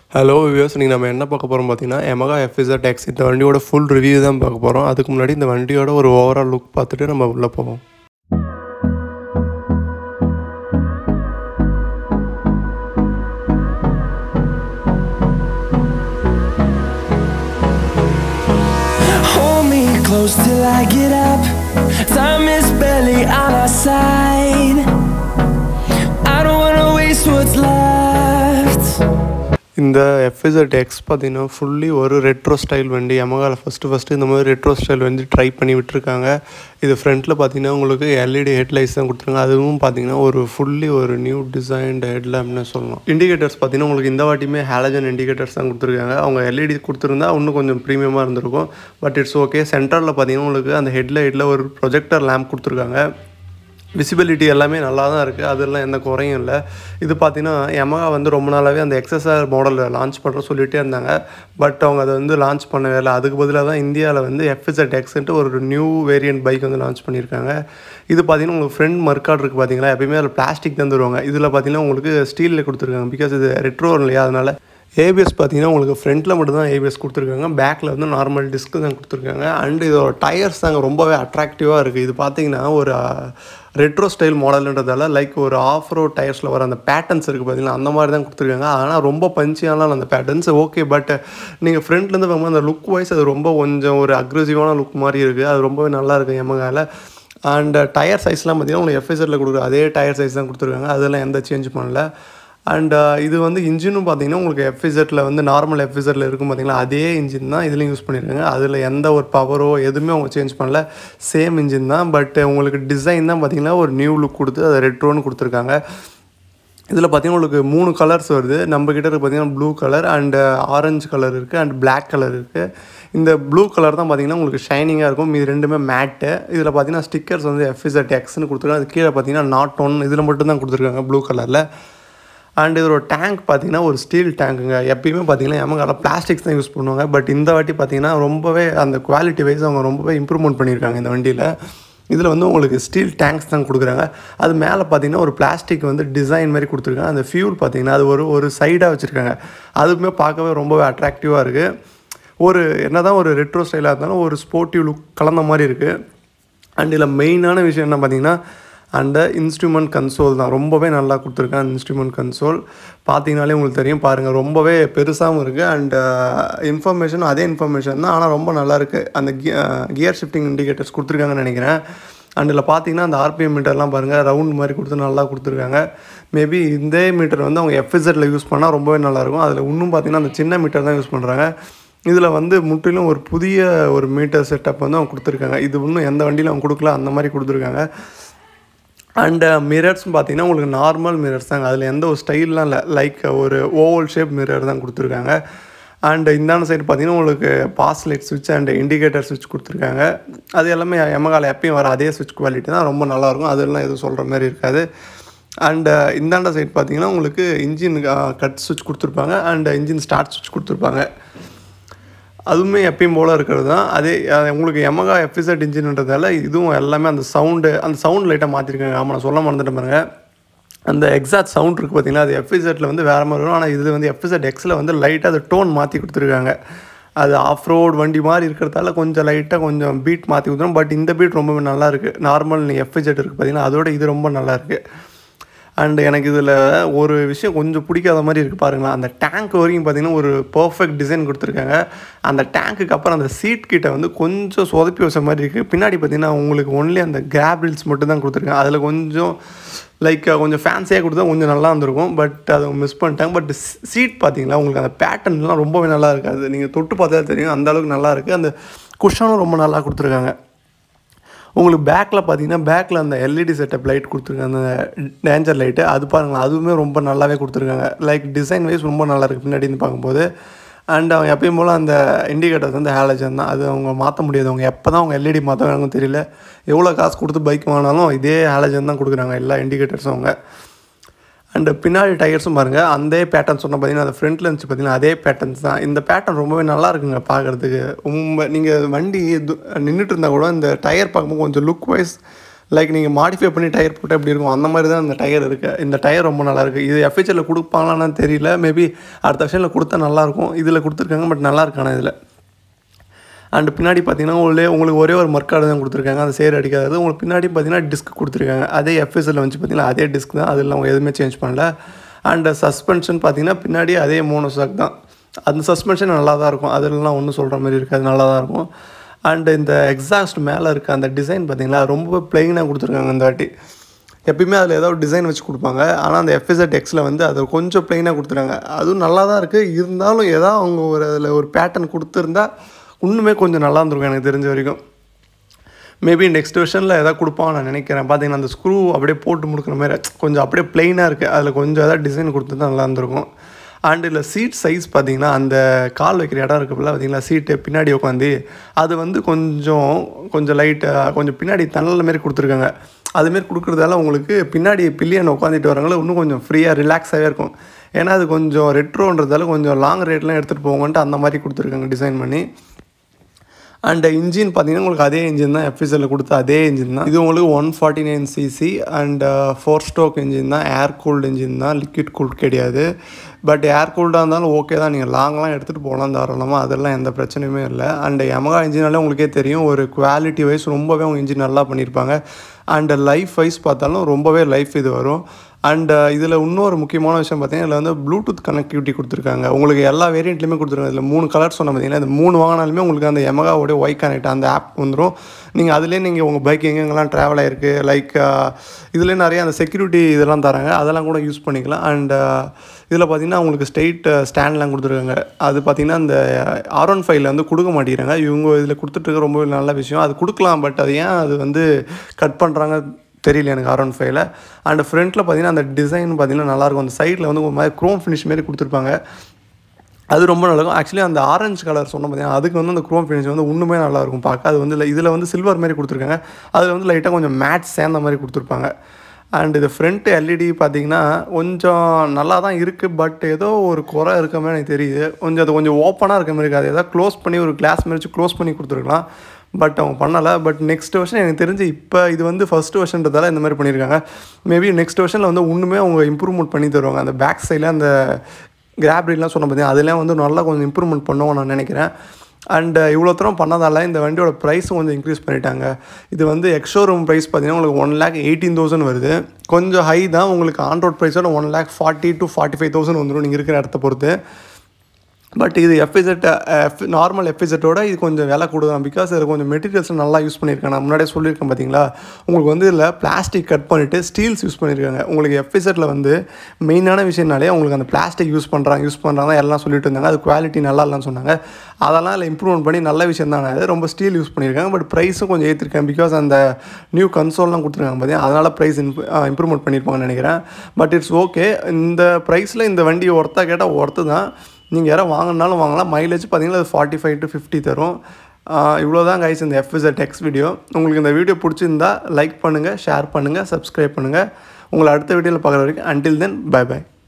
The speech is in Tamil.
ஹலோ வியூஸ் நீங்கள் நம்ம என்ன பார்க்க போகிறோம் பார்த்தீங்கன்னா எமகா எஃப்இசட் எக்ஸ் இந்த வண்டியோட ஃபுல் ரிவ்யூ தான் பார்க்க போகிறோம் அதுக்கு முன்னாடி இந்த வண்டியோட ஒரு ஓவரால் லுக் பார்த்துட்டு நம்ம உள்ளே போவோம் Hold me close till I get up. Time is barely on our side. I don't wanna waste what's left. இந்த எஃப்இசட் எக்ஸ் பார்த்தீங்கன்னா ஃபுல்லி ஒரு ரெட்ரோ ஸ்டைல் வண்டி எமகாவில் ஃபஸ்ட்டு ஃபஸ்ட்டு இந்த மாதிரி ரெட்ரோ ஸ்டைல் வந்து ட்ரை பண்ணி விட்டுருக்காங்க இது ஃப்ரண்ட்டில் பார்த்தீங்கன்னா உங்களுக்கு எல்இடி ஹெட்லைட்ஸ் தான் கொடுத்துருங்க அதுவும் பார்த்தீங்கன்னா ஒரு ஃபுல்லி ஒரு நியூ டிசைன்டு ஹெட்லாம்னு சொல்லலாம் இண்டிகேட்டர்ஸ் பார்த்தீங்கன்னா உங்களுக்கு இந்த வாட்டியுமே ஹேலஜன் இண்டிகேட்டர்ஸ் தான் கொடுத்துருக்காங்க அவங்க எல்இடி கொடுத்துருந்தா இன்னும் கொஞ்சம் ப்ரீமியமாக இருந்திருக்கும் பட் இட்ஸ் ஓகே சென்டரில் பார்த்தீங்கன்னா உங்களுக்கு அந்த ஹெட்லைட்டில் ஒரு ப்ரொஜெக்டர் லேம்ப் கொடுத்துருக்காங்க விசிபிலிட்டி எல்லாமே நல்லா தான் இருக்குது அதெல்லாம் எந்த குறையும் இல்லை இது பார்த்தீங்கன்னா எமகா வந்து ரொம்ப நாளாகவே அந்த எக்ஸஸ்ஆர் மாடலில் லான்ச் பண்ணுற சொல்லிகிட்டே இருந்தாங்க பட் அவங்க அதை வந்து லான்ச் பண்ணவே இல்லை அதுக்கு பதிலாக தான் இந்தியாவில் வந்து எஃப்எஸ்எட் எக்ஸ்ன்ட்டு ஒரு நியூ வேரியன்ட் பைக் வந்து லான்ச் பண்ணியிருக்காங்க இது பார்த்தீங்கன்னா உங்களுக்கு ஃப்ரண்ட் மர்க்காட் இருக்குது பார்த்தீங்களா எப்பயுமே அதில் பிளாஸ்டிக் தான் தருவாங்க இதில் பார்த்தீங்கன்னா உங்களுக்கு ஸ்டீலில் கொடுத்துருக்காங்க பிகாஸ் இது ரெட்ரோ இல்லையா அதனால் ஏபிஎஸ் பார்த்தீங்கன்னா உங்களுக்கு ஃப்ரண்ட்டில் மட்டும் தான் ஏபிஎஸ் கொடுத்துருக்காங்க பேக்கில் வந்து நார்மல் டிஸ்க்கு தான் கொடுத்துருக்காங்க அண்ட் இதோட டயர்ஸ் தாங்க ரொம்பவே அட்ராக்டிவாக இருக்குது இது பார்த்தீங்கன்னா ஒரு ரெட்ரோ ஸ்டைல் மாடல்ன்றதால லைக் ஒரு ஆஃப் ரோட் டயர்ஸில் வர அந்த பேட்டர்ன்ஸ் இருக்குது பார்த்தீங்கன்னா அந்த மாதிரி தான் கொடுத்துருக்காங்க ஆனால் ரொம்ப பஞ்சியாலாம் அந்த பேட்டர்ன்ஸ் ஓகே பட் நீங்கள் ஃப்ரண்ட்லேருந்து பார்க்கும்போது அந்த லுக் வைஸ் அது ரொம்ப கொஞ்சம் ஒரு அக்ரெசிவான லுக் மாதிரி இருக்குது அது ரொம்பவே நல்லா இருக்குது எமகாவில் அண்ட் டயர் சைஸ்லாம் பார்த்தீங்கன்னா உங்களுக்கு எஃப்எஸ்ஆரில் கொடுக்குற அதே டயர் சைஸ் தான் கொடுத்துருக்காங்க அதெல்லாம் எந்த சேஞ்ச் பண்ணல அண்ட் இது வந்து இன்ஜினும் பார்த்தீங்கன்னா உங்களுக்கு எஃப்இசட்டில் வந்து நார்மல் எஃப்இசட்டில் இருக்கும் பார்த்தீங்களா அதே இன்ஜின் தான் இதுலையும் யூஸ் பண்ணியிருக்காங்க அதில் எந்த ஒரு பவரோ எதுவுமே அவங்க சேஞ்ச் பண்ணல சேம் இன்ஜின் தான் பட் உங்களுக்கு டிசைன் தான் பார்த்தீங்கன்னா ஒரு நியூ லுக் கொடுத்து அதை ரெட்ரோன்னு கொடுத்துருக்காங்க இதில் பார்த்தீங்கன்னா உங்களுக்கு மூணு கலர்ஸ் வருது நம்ம கிட்ட இருக்கு பார்த்தீங்கன்னா blue colour and orange colour இருக்குது அண்ட் Black கலர் இருக்குது இந்த ப்ளூ கலர் தான் பார்த்தீங்கன்னா உங்களுக்கு ஷைனிங்காக இருக்கும் இது ரெண்டுமே மேட்டு இதில் பார்த்தீங்கன்னா ஸ்டிக்கர்ஸ் வந்து எஃப்இசட் எக்ஸ்னு கொடுத்துருக்காங்க அது கீழே பார்த்தீங்கன்னா நாட் ஒன் இதில் மட்டும் தான் கொடுத்துருக்காங்க ப்ளூ கலரில் அண்ட் இதோட டேங்க் பார்த்தீங்கன்னா ஒரு ஸ்டீல் டேங்குங்க எப்பயுமே பார்த்தீங்கன்னா எமகால பிளாஸ்டிக்ஸ் தான் யூஸ் பண்ணுவாங்க பட் இந்த வாட்டி பார்த்தீங்கன்னா ரொம்பவே அந்த குவாலிட்டி வைஸ் அவங்க ரொம்பவே இம்ப்ரூவ்மெண்ட் பண்ணியிருக்காங்க இந்த வண்டியில் இதில் வந்து உங்களுக்கு ஸ்டீல் டேங்க்ஸ் தான் கொடுக்குறாங்க அது மேலே பார்த்தீங்கன்னா ஒரு பிளாஸ்டிக் வந்து டிசைன் மாதிரி கொடுத்துருக்காங்க அந்த ஃபியூல் பார்த்தீங்கன்னா அது ஒரு ஒரு சைடாக வச்சுருக்காங்க அதுவுமே பார்க்கவே ரொம்பவே அட்ராக்டிவாக இருக்குது ஒரு என்ன தான் ஒரு ரெட்ரோ ஸ்டைலாக இருந்தாலும் ஒரு ஸ்போர்ட்டிவ் லுக் கலந்த மாதிரி இருக்குது அண்ட் இதில் மெயினான விஷயம் என்ன பார்த்தீங்கன்னா அந்த இன்ஸ்ட்ருமெண்ட் கன்சோல் தான் ரொம்பவே நல்லா கொடுத்துருக்கேன் அந்த இன்ஸ்ட்ருமெண்ட் கன்சோல் பார்த்தீங்கனாலே உங்களுக்கு தெரியும் பாருங்கள் ரொம்பவே பெருசாகவும் இருக்குது அண்ட் இன்ஃபர்மேஷன் அதே இன்ஃபர்மேஷன் தான் ஆனால் ரொம்ப நல்லா இருக்குது அந்த கியர் ஷிஃப்டிங் இண்டிகேட்டர்ஸ் கொடுத்துருக்காங்கன்னு நினைக்கிறேன் அண்ட் இதில் பார்த்தீங்கன்னா அந்த ஆர்பிஎம் மீட்டர்லாம் பாருங்கள் ரவுண்ட் மாதிரி கொடுத்து நல்லா கொடுத்துருக்காங்க மேபி இந்த மீட்டர் வந்து அவங்க எஃப்எஸ்எட்டில் யூஸ் பண்ணால் ரொம்பவே நல்லாயிருக்கும் அதில் இன்னும் பார்த்தீங்கன்னா அந்த சின்ன மீட்டர் தான் யூஸ் பண்ணுறாங்க இதில் வந்து முற்றிலும் ஒரு புதிய ஒரு மீட்டர் செட்டப் வந்து அவங்க கொடுத்துருக்காங்க இது இன்னும் எந்த வண்டியில் அவங்க கொடுக்கல அந்த மாதிரி கொடுத்துருக்காங்க அண்ட் மிரர்ஸ்னு பார்த்தீங்கன்னா உங்களுக்கு நார்மல் மிரர்ஸ் தாங்க அதில் எந்த ஒரு ஸ்டைல்லாம் இல்லை லைக் ஒரு ஓவல் ஷேப் மிரர் தான் கொடுத்துருக்காங்க அண்ட் இந்தான சைடு பார்த்தீங்கன்னா உங்களுக்கு பாஸ் லைட் சுவிட்ச் அண்ட் இண்டிகேட்டர் சுவிட்ச் கொடுத்துருக்காங்க அது எல்லாமே எமகால எப்பயும் வர அதே சுவிட்ச் குவாலிட்டி தான் ரொம்ப நல்லாயிருக்கும் அதெல்லாம் எதுவும் சொல்கிற மாதிரி இருக்காது அண்டு இந்தாண்ட சைடு பார்த்தீங்கன்னா உங்களுக்கு இன்ஜின் கட் சுவிட்ச் கொடுத்துருப்பாங்க அண்ட் இன்ஜின் ஸ்டார்ட் சுவிட்ச் கொடுத்துருப்பாங்க அதுவுமே எப்பயும் போல் இருக்கிறது தான் அதே அது உங்களுக்கு எமகா எஃபிசட் இன்ஜின்ன்றதால இதுவும் எல்லாமே அந்த சவுண்டு அந்த சவுண்ட் லைட்டாக மாற்றிருக்காங்க ஆமாம் நான் சொல்ல மறந்துட்டேன் பாருங்க அந்த எக்ஸாக்ட் சவுண்ட் இருக்குது பார்த்தீங்கன்னா அது எஃபிசட்டில் வந்து வேறு மாதிரி வரும் ஆனால் இது வந்து எஃபிசட் எக்ஸில் வந்து லைட்டாக அது டோன் மாற்றி கொடுத்துருக்காங்க அது ஆஃப் ரோட் வண்டி மாதிரி இருக்கிறதால கொஞ்சம் லைட்டாக கொஞ்சம் பீட் மாற்றி கொடுத்துரும் பட் இந்த பீட் ரொம்பவே நல்லா இருக்குது நார்மல் எஃபிசட் இருக்குது பார்த்தீங்கன்னா அதோட இது ரொம்ப நல்லா இருக்குது அண்ட் எனக்கு இதில் ஒரு விஷயம் கொஞ்சம் பிடிக்காத மாதிரி இருக்குது பாருங்களேன் அந்த டேங்க் வரைக்கும் பார்த்தீங்கன்னா ஒரு பர்ஃபெக்ட் டிசைன் கொடுத்துருக்காங்க அந்த டேங்க்குக்கு அப்புறம் அந்த சீட் கிட்ட வந்து கொஞ்சம் சொதப்பி வச்ச மாதிரி இருக்குது பின்னாடி பார்த்தீங்கன்னா உங்களுக்கு ஒன்லி அந்த கிராபிள்ஸ் மட்டும் தான் கொடுத்துருக்காங்க அதில் கொஞ்சம் லைக் கொஞ்சம் ஃபேன்சியாக கொடுத்தா கொஞ்சம் நல்லா இருந்திருக்கும் பட் அதை மிஸ் பண்ணிட்டாங்க பட் சீட் பார்த்தீங்களா உங்களுக்கு அந்த பேட்டர்ன்லாம் ரொம்பவே நல்லா இருக்காது நீங்கள் தொட்டு பார்த்தா தெரியும் அந்த அளவுக்கு நல்லா இருக்குது அந்த குஷனும் ரொம்ப நல்லா கொடுத்துருக்காங்க உங்களுக்கு பேக்கில் பார்த்தீங்கன்னா பேக்கில் அந்த எல்இடி செட்டப் லைட் கொடுத்துருக்காங்க அந்த டேஞ்சர் லைட்டு அது பாருங்களேன் அதுவுமே ரொம்ப நல்லாவே கொடுத்துருக்காங்க லைக் டிசைன் வைஸ் ரொம்ப நல்லா இருக்குது பின்னாடி இருந்து பார்க்கும்போது அண்ட் அவங்க எப்பயும் போல் அந்த இண்டிகேட்டர் வந்து ஹேலஜன் தான் அது அவங்க மாற்ற முடியாது அவங்க எப்போ தான் அவங்க எல்இடி மாற்றுவாங்கன்னு தெரியல எவ்வளோ காசு கொடுத்து பைக் வாங்கினாலும் இதே ஹேலஜன் தான் கொடுக்குறாங்க எல்லா இண்டிகேட்டர்ஸும் அவங்க அண்டு பின்னாடி டயர்ஸும் பாருங்கள் அந்த பேட்டர்ன் சொன்ன பார்த்தீங்கன்னா அந்த ஃப்ரண்ட்டில் இருந்துச்சு பார்த்தீங்கன்னா அதே பேட்டர்ன்ஸ் தான் இந்த பேட்டர்ன் ரொம்பவே நல்லா இருக்குங்க பார்க்குறதுக்கு ரொம்ப நீங்கள் வண்டி நின்றுட்டு இருந்தால் கூட இந்த டயர் பார்க்கும்போது கொஞ்சம் லுக் வைஸ் லைக் நீங்கள் மாடிஃபை பண்ணி டயர் போட்டால் எப்படி இருக்கும் அந்த மாதிரி தான் இந்த டயர் இருக்குது இந்த டயர் ரொம்ப நல்லா இருக்குது இது எஃப்ஹெச்சில் கொடுப்பாங்களான்னு தெரியல மேபி அடுத்த வருஷனில் கொடுத்தா நல்லாயிருக்கும் இதில் கொடுத்துருக்காங்க பட் நல்லா இருக்கான இதில் அண்ட் பின்னாடி பார்த்தீங்கன்னா உள்ளே உங்களுக்கு ஒரே ஒரு மர்க்காடு தான் கொடுத்துருக்காங்க அந்த சேர் அடிக்காதது உங்களுக்கு பின்னாடி பார்த்தீங்கன்னா டிஸ்க் கொடுத்துருக்காங்க அதே எஃப்எஸ்எல் வந்து பார்த்தீங்கன்னா அதே டிஸ்க் தான் அதில் அவங்க எதுவுமே சேஞ்ச் பண்ணல அண்ட் சஸ்பென்ஷன் பார்த்தீங்கன்னா பின்னாடி அதே மூணு சாக் தான் அந்த சஸ்பென்ஷன் நல்லா தான் இருக்கும் அதெல்லாம் ஒன்றும் சொல்கிற மாதிரி இருக்காது நல்லா தான் இருக்கும் அண்ட் இந்த எக்ஸாஸ்ட் மேலே இருக்க அந்த டிசைன் பார்த்தீங்களா ரொம்ப பிளெயினாக கொடுத்துருக்காங்க இந்த வாட்டி எப்பயுமே அதில் ஏதோ ஒரு டிசைன் வச்சு கொடுப்பாங்க ஆனால் அந்த எஃப்எஸ்எட் எக்ஸில் வந்து அது கொஞ்சம் ப்ளைனாக கொடுத்துருக்காங்க அதுவும் நல்லா தான் இருக்குது இருந்தாலும் ஏதோ அவங்க ஒரு அதில் ஒரு பேட்டர்ன் கொடுத்துருந்தா இன்னுமே கொஞ்சம் நல்லா இருந்திருக்கும் எனக்கு தெரிஞ்ச வரைக்கும் மேபி நெக்ஸ்ட் வெர்ஷனில் எதாவது கொடுப்பாங்க நான் நினைக்கிறேன் பார்த்தீங்கன்னா அந்த ஸ்க்ரூ அப்படியே போட்டு முடுக்கிற மாதிரி கொஞ்சம் அப்படியே ப்ளைனாக இருக்குது அதில் கொஞ்சம் ஏதாவது டிசைன் கொடுத்து நல்லா இருந்திருக்கும் அண்ட் இதில் சீட் சைஸ் பார்த்தீங்கன்னா அந்த கால் வைக்கிற இடம் இருக்குல்ல பார்த்தீங்களா சீட்டு பின்னாடி உட்காந்து அது வந்து கொஞ்சம் கொஞ்சம் லைட்டாக கொஞ்சம் பின்னாடி தன்னல் மாரி கொடுத்துருக்காங்க அதுமாரி கொடுக்குறதால உங்களுக்கு பின்னாடி பில்லியன் உட்காந்துட்டு வரவங்கள இன்னும் கொஞ்சம் ஃப்ரீயாக ரிலாக்ஸாகவே இருக்கும் ஏன்னா அது கொஞ்சம் ரெட்ரோன்றதால கொஞ்சம் லாங் ரேட்லாம் எடுத்துகிட்டு போங்கன்ட்டு அந்த மாதிரி கொடுத்துருக்காங்க டிசைன் பண்ணி அண்ட் இன்ஜின் பார்த்தீங்கன்னா உங்களுக்கு அதே இன்ஜின் தான் எஃப்எஸ்எல்ல கொடுத்த அதே இன்ஜின் தான் இது உங்களுக்கு one forty nine CC and four stroke engine தான் ஏர் கூல்டு இன்ஜின் தான் லிக்விட் கூல்ட் கிடையாது பட் ஏர் கூல்டாக இருந்தாலும் ஓகே தான் நீங்கள் லாங்லாம் எடுத்துகிட்டு போகலாம் தாராளமாக அதெல்லாம் எந்த பிரச்சனையுமே இல்லை அண்ட் எமகா இன்ஜினாலே உங்களுக்கே தெரியும் ஒரு குவாலிட்டி வைஸ் ரொம்பவே அவங்க இன்ஜின் நல்லா பண்ணியிருப்பாங்க அண்ட் லைஃப் வைஸ் பார்த்தாலும் ரொம்பவே லைஃப் இது வரும் அண்ட் இதில் இன்னொரு முக்கியமான விஷயம் பார்த்தீங்கன்னா இதில் வந்து ப்ளூடூத் கனெக்டிவிட்டி கொடுத்துருக்காங்க உங்களுக்கு எல்லா வேரியண்ட்லையுமே கொடுத்துருக்காங்க இதில் மூணு கலர் சொன்ன பார்த்தீங்கன்னா இந்த மூணு வாங்கினாலுமே உங்களுக்கு அந்த எமகாவோட ஒய் கனெக்ட் அந்த ஆப் வந்துடும் நீங்கள் அதுலேயே நீங்கள் உங்கள் பைக் எங்கெங்கெல்லாம் ட்ராவல் ஆகிருக்கு லைக் இதுலேயே நிறைய அந்த செக்யூரிட்டி இதெல்லாம் தராங்க அதெல்லாம் கூட யூஸ் பண்ணிக்கலாம் அண்ட் இதில் பார்த்தீங்கன்னா உங்களுக்கு ஸ்ட்ரெயிட் ஸ்டாண்ட்லாம் கொடுத்துருக்காங்க அது பார்த்தீங்கன்னா அந்த ஆர் ஒன் ஃபைவ்ல வந்து கொடுக்க மாட்டேங்கிறாங்க இவங்க இதில் கொடுத்துட்டு ரொம்ப நல்ல விஷயம் அது கொடுக்கலாம் பட் அது ஏன் அது வந்து கட் பண்ணுறாங்க தெரியல எனக்கு ஆர் ஒன் ஃபைவ்ல அண்ட் ஃப்ரண்ட்டில் பார்த்தீங்கன்னா அந்த டிசைன் பார்த்தீங்கன்னா நல்லாயிருக்கும் அந்த சைடில் வந்து ஒரு மாதிரி க்ரோம் ஃபினிஷ் மாரி கொடுத்துருப்பாங்க அது ரொம்ப நல்லாயிருக்கும் ஆக்சுவலி அந்த ஆரஞ்சு கலர் சொன்ன பார்த்தீங்கன்னா அதுக்கு வந்து அந்த க்ரோம் ஃபினிஷ் வந்து இன்னுமே நல்லாயிருக்கும் பார்க்க அது வந்து இல்லை இதில் வந்து சில்வர் மாதிரி கொடுத்துருக்காங்க அதில் வந்து லைட்டாக கொஞ்சம் மேட் சேர்ந்த மாதிரி கொடுத்துருப்பாங்க அண்ட் இது ஃப்ரண்ட் எல்இடி பார்த்தீங்கன்னா கொஞ்சம் நல்லா தான் இருக்குது பட் ஏதோ ஒரு குறை இருக்க மாதிரி எனக்கு தெரியுது கொஞ்சம் அது கொஞ்சம் ஓப்பனாக இருக்க மாதிரி இருக்காது ஏதாவது க்ளோஸ் பண்ணி ஒரு கிளாஸ் மாதிரி வச்சு க்ளோஸ் பண்ணி கொடுத்துருக்கலாம் பட் அவங்க பண்ணலை பட் நெக்ஸ்ட் வருஷன் எனக்கு தெரிஞ்சு இப்போ இது வந்து ஃபஸ்ட் வருஷன்றதால இந்த மாதிரி பண்ணியிருக்காங்க மேபி நெக்ஸ்ட் வருஷனில் வந்து ஒன்றுமே அவங்க இம்ப்ரூவ்மெண்ட் பண்ணி தருவாங்க அந்த பேக் சைடில் அந்த கிராப்ரிலாம் சொன்ன பார்த்தீங்கன்னா அதெல்லாம் வந்து நல்லா கொஞ்சம் இம்ப்ரூவ்மெண்ட் பண்ணுவோம் நான் நினைக்கிறேன் அண்ட் இவ்வளோ தூரம் பண்ணதால இந்த வண்டியோட ப்ரைஸும் கொஞ்சம் இன்க்ரீஸ் பண்ணிட்டாங்க இது வந்து எக்ஷோரூம் ப்ரைஸ் பார்த்தீங்கன்னா உங்களுக்கு ஒன் லேக் எயிட்டீன் தௌசண்ட் வருது கொஞ்சம் ஹை தான் உங்களுக்கு ஆன்ரோட் ப்ரைஸோட one lakh forty to forty five thousand வந்துடும் நீங்கள் இருக்கிற இடத்த பொறுத்து பட் இது எஃப்இசெட் எஃப் நார்மல் எஃப்இசெட்டோட இது கொஞ்சம் விலை கூடுதலாம் பிகாஸ் இதில் கொஞ்சம் மெட்டீரியல்ஸ் நல்லா யூஸ் பண்ணியிருக்கேன் நான் முன்னாடியே சொல்லியிருக்கேன் பார்த்தீங்களா உங்களுக்கு வந்து இதில் பிளாஸ்டிக் கட் பண்ணிவிட்டு ஸ்டீல்ஸ் யூஸ் பண்ணியிருக்காங்க உங்களுக்கு எஃப்இசெட்டில் வந்து மெயினான விஷயம்னாலே உங்களுக்கு அந்த பிளாஸ்டிக் யூஸ் பண்ணுறாங்க யூஸ் பண்ணுறாங்க எல்லாம் சொல்லிட்டு இருந்தாங்க அது குவாலிட்டி நல்லா இல்லைன்னு சொன்னாங்க அதெல்லாம் இல்லை இம்ப்ரூவ்மெண்ட் பண்ணி நல்ல விஷயம் தானே அது ரொம்ப ஸ்டீல் யூஸ் பண்ணியிருக்காங்க பட் ப்ரைஸும் கொஞ்சம் ஏற்றிருக்கேன் பிகாஸ் அந்த நியூ கன்சோல்லாம் கொடுத்துருக்காங்க பார்த்தீங்கன்னா அதனால் ப்ரைஸ் இம்ப்ரூவ்மெண்ட் பண்ணியிருப்பாங்கன்னு நினைக்கிறேன் பட் இட்ஸ் ஓகே இந்த ப்ரைஸில் இந்த வண்டி ஒர்த்தாக கேட்டால் ஒர்த்து தான் நீங்கள் யாராவது வாங்கினாலும் வாங்கலாம் மைலேஜ் பார்த்தீங்கன்னா அது ஃபார்ட்டி ஃபைவ் டு ஃபிஃப்டி தரும் இவ்வளோ தான் கைஸ் இந்த எஃப்எஸ்எட் டெக்ஸ் வீடியோ உங்களுக்கு இந்த வீடியோ பிடிச்சிருந்தா லைக் பண்ணுங்கள் ஷேர் பண்ணுங்கள் சப்ஸ்கிரைப் பண்ணுங்கள் உங்களை அடுத்த வீடியோவில் பார்க்குற வரைக்கும் அன்டில் தென் பை பை